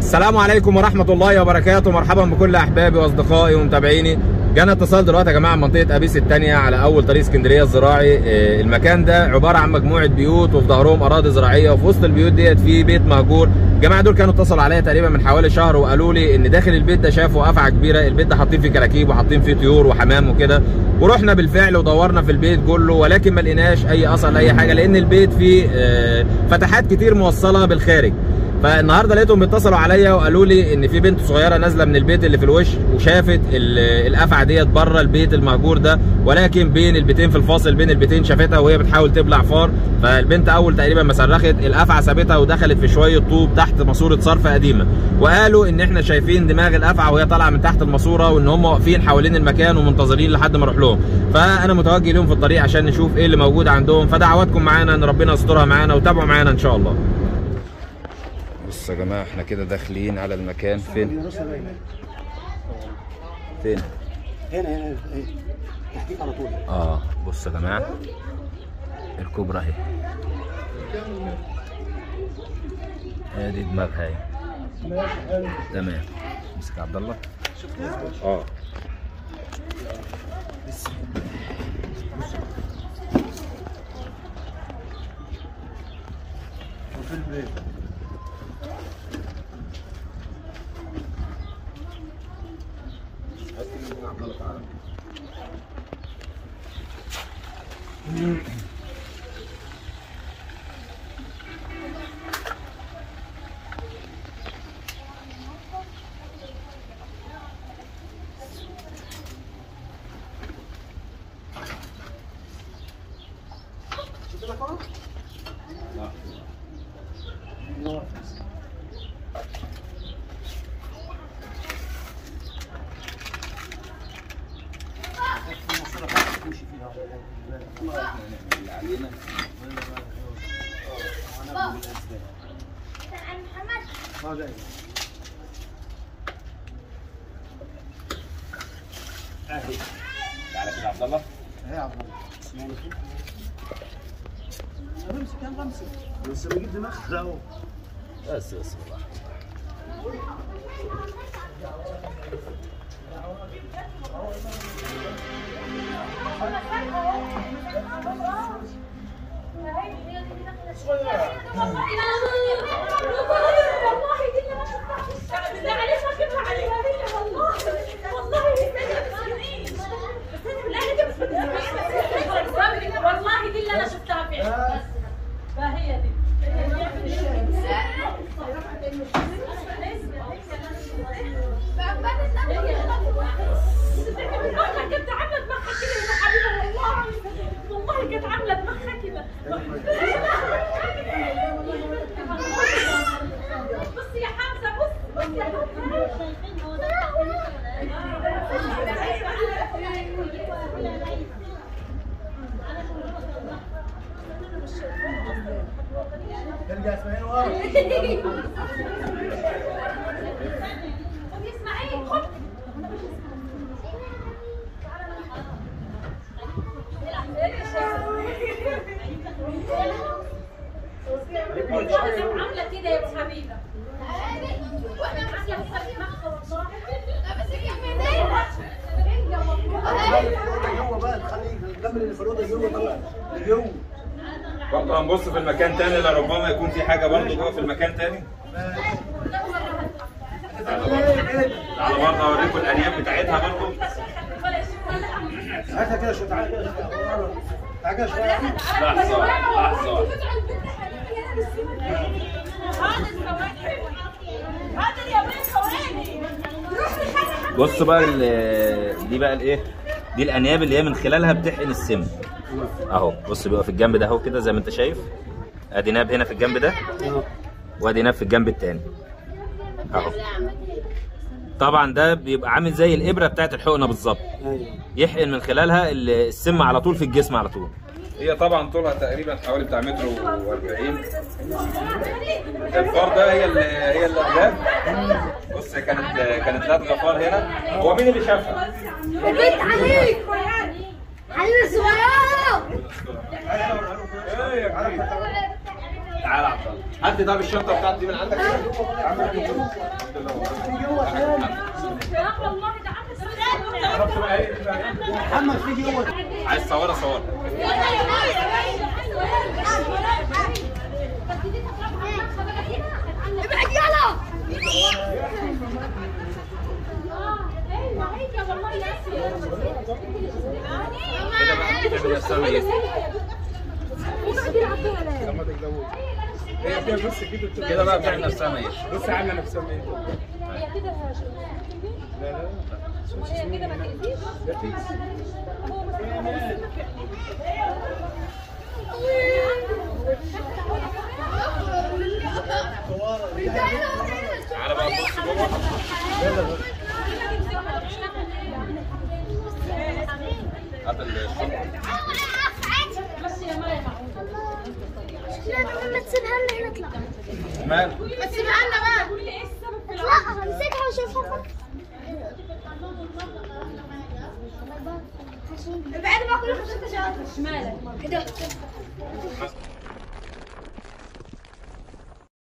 السلام عليكم ورحمة الله وبركاته مرحبا بكل أحبابي وأصدقائي ومتابعيني جانا اتصال دلوقتي يا جماعة من منطقة أبيس الثانية على أول طريق اسكندرية الزراعي آه، المكان ده عبارة عن مجموعة بيوت وفي ظهرهم أراضي زراعية وفي وسط البيوت ديت في بيت مهجور الجماعة دول كانوا اتصلوا عليا تقريبا من حوالي شهر وقالوا لي إن داخل البيت ده شافوا أفعى كبيرة البيت ده حاطين فيه كراكيب وحاطين فيه طيور وحمام وكده ورحنا بالفعل ودورنا في البيت كله ولكن ما لقيناش أي أثر لأي حاجة لأن البيت فيه آه، فتحات كتير موصلة بالخارج فالنهارده لقيتهم بيتصلوا عليا وقالوا لي ان في بنت صغيره نازله من البيت اللي في الوش وشافت ال- الافعى ديت بره البيت المهجور ده ولكن بين البيتين في الفاصل بين البيتين شافتها وهي بتحاول تبلع فار فالبنت اول تقريبا ما صرخت الافعى سابتها ودخلت في شويه طوب تحت ماسوره صرف قديمه وقالوا ان احنا شايفين دماغ الافعى وهي طالعه من تحت الماسوره وان هم واقفين حوالين المكان ومنتظرين لحد ما اروح لهم فانا متوجه لهم في الطريق عشان نشوف ايه اللي موجود عندهم فدعواتكم معانا ان ربنا يسترها معانا وتابعوا معانا ان شاء الله بصوا يا جماعه احنا كده داخلين على المكان فين فين هنا هنا هنا تحتيك على طول اه بصوا يا جماعه الكوبرا اهي ادي دماغها اهي تمام امسك يا عبد الله اه وفي البيت هذا تعالى كده عبد الله يا عبد الله يعني امسك يلا امسك بس بجيب دماغك اهو بس بس والله والله دي اللي انا شفتها فعلا فهي دي والله كانت عامله دماغها كده يا حبيبه والله والله كانت عامله دماغها كده بصي يا حمزه بص بص يا ارجع اسمعين ورا خد اسماعيل خد عامله كده يا ابو حبيبه وانا عامله كده في دماغها جوه بقى تخلي الجمل اللي في الاوضه جوه طبعا جوه برضه هنبص في المكان تاني لربما يكون في حاجه برضه جوه في المكان تاني تعالى برضه اوريكم الانياب بتاعتها برضه هاتها كده شويه تعالى كده تعالى كده شويه لحظه لحظه هذا يا بنت ثواني بص بقى ال- دي بقى الايه دي الانياب اللي هي من خلالها بتحقن السم اهو بص بيبقى في الجنب ده اهو كده زي ما انت شايف ادي ناب هنا في الجنب ده وادي ناب في الجنب التاني اهو طبعا ده بيبقى عامل زي الابره بتاعت الحقنه بالظبط ايوه يحقن من خلالها ال- السم على طول في الجسم على طول هي طبعا طولها تقريبا حوالي بتاع متر و40 الفار ده هي اللي هي اللي قبلها بص هي كانت كانت لدغه فار هنا هو مين اللي شافها؟ البيت عليك علي الصغير تعالى يا عبد الله هات لي طب الشنطه بتاعتي دي من عندك لا والله ده عامل محمد في جوه عايز صورها صورها ابعد يلا كده بقى تعمل نفسها ميت ابعد يلعب فيها لا لما تتجوز هي فيها بس كده كده بقى بتعمل نفسها ميت بص عامله نفسها مين هي كده هاجر لا لا وهي كده ما تأذيش ده فيس هو بس تعالى بقى بص جوه هات الشنطه بس يا مريم لا ما تسيبها لنا نطلع مال ما تسيبها لنا بقى قولي لي ايه السبب في لا امسكها وشوفها ابعد بقى كل خمسة شهور مالك كده